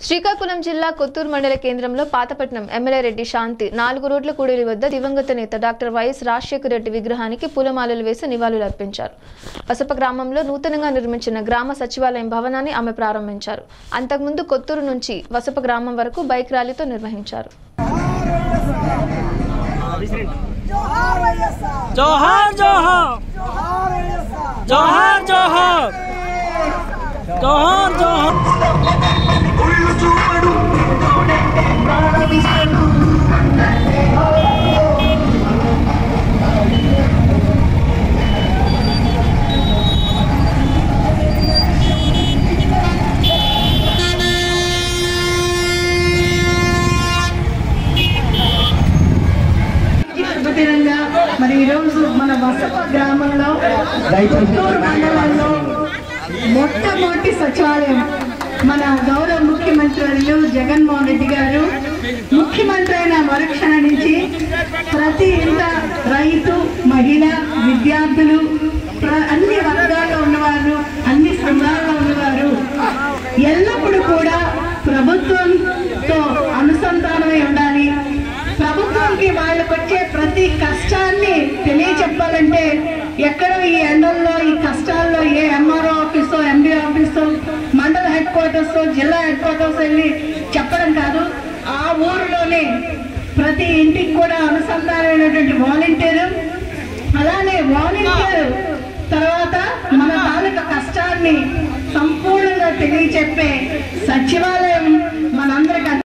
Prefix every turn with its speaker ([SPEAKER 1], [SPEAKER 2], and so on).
[SPEAKER 1] శ్రీకాకుళం జిల్లా కొత్తూరు మండల కేంద్రంలో పాతపట్నం ఎమ్మెల్యే రెడ్డి శాంతి నాలుగు రోడ్ల కూడలి వద్ద దివంగత నేత డాక్టర్ వైఎస్ రాజశేఖర రెడ్డి విగ్రహానికి పూలమాలలు వేసి నివాళులర్పించారు పసప గ్రామంలో నూతనంగా నిర్మించిన గ్రామ సచివాలయం భవనాన్ని ఆమె ప్రారంభించారు అంతకుముందు కొత్తూరు నుంచి వసప గ్రామం వరకు బైక్ ర్యాలీతో నిర్వహించారు
[SPEAKER 2] జోహార్ జోహార్ జోహార్ జోహార్ జోహార్ జోహార్
[SPEAKER 3] శుభదినంగా మరి ఈరోజు మన వసప గ్రామంలో పుత్తూరు మండలంలో మొట్టమొదటి సచివాలయం మన గౌరవ ముఖ్యమంత్రి వర్యులు జగన్మోహన్ రెడ్డి గారు ముఖ్యమంత్రి అయిన మరుక్షణ నుంచి ప్రతి ఇంట రైతు మహిళ విద్యార్థులు ప్ర- అన్ని వర్గాల్లో ఉన్నవారు అన్ని సంఘాల్లో ఉన్నవారు ఎల్లప్పుడూ కూడా ప్రభుత్వంతో అనుసంధానమై ఉండాలి ప్రభుత్వానికి వాళ్ళకి వచ్చే ప్రతి కష్టాన్ని తెలియచెప్పాలంటే ఎక్కడ ఈ ఎండల్లో ఈ కష్టాల్లో ఏ ఎంఆర్ఓ ఆఫీసో ఎండి ఆఫీసో మండల హెడ్ క్వార్టర్స్ జిల్లా హెడ్ క్వార్టర్స్ వెళ్ళి చెప్పడం కాదు ఆ ఊరిలోనే ప్రతి ఇంటికి కూడా అనుసంధానమైనటువంటి వాలంటీర్ అలానే వాలంటీర్ తర్వాత మన తాలూకా కష్టాన్ని సంపూర్ణంగా తెలియచెప్పే సచివాలయం మనందరికి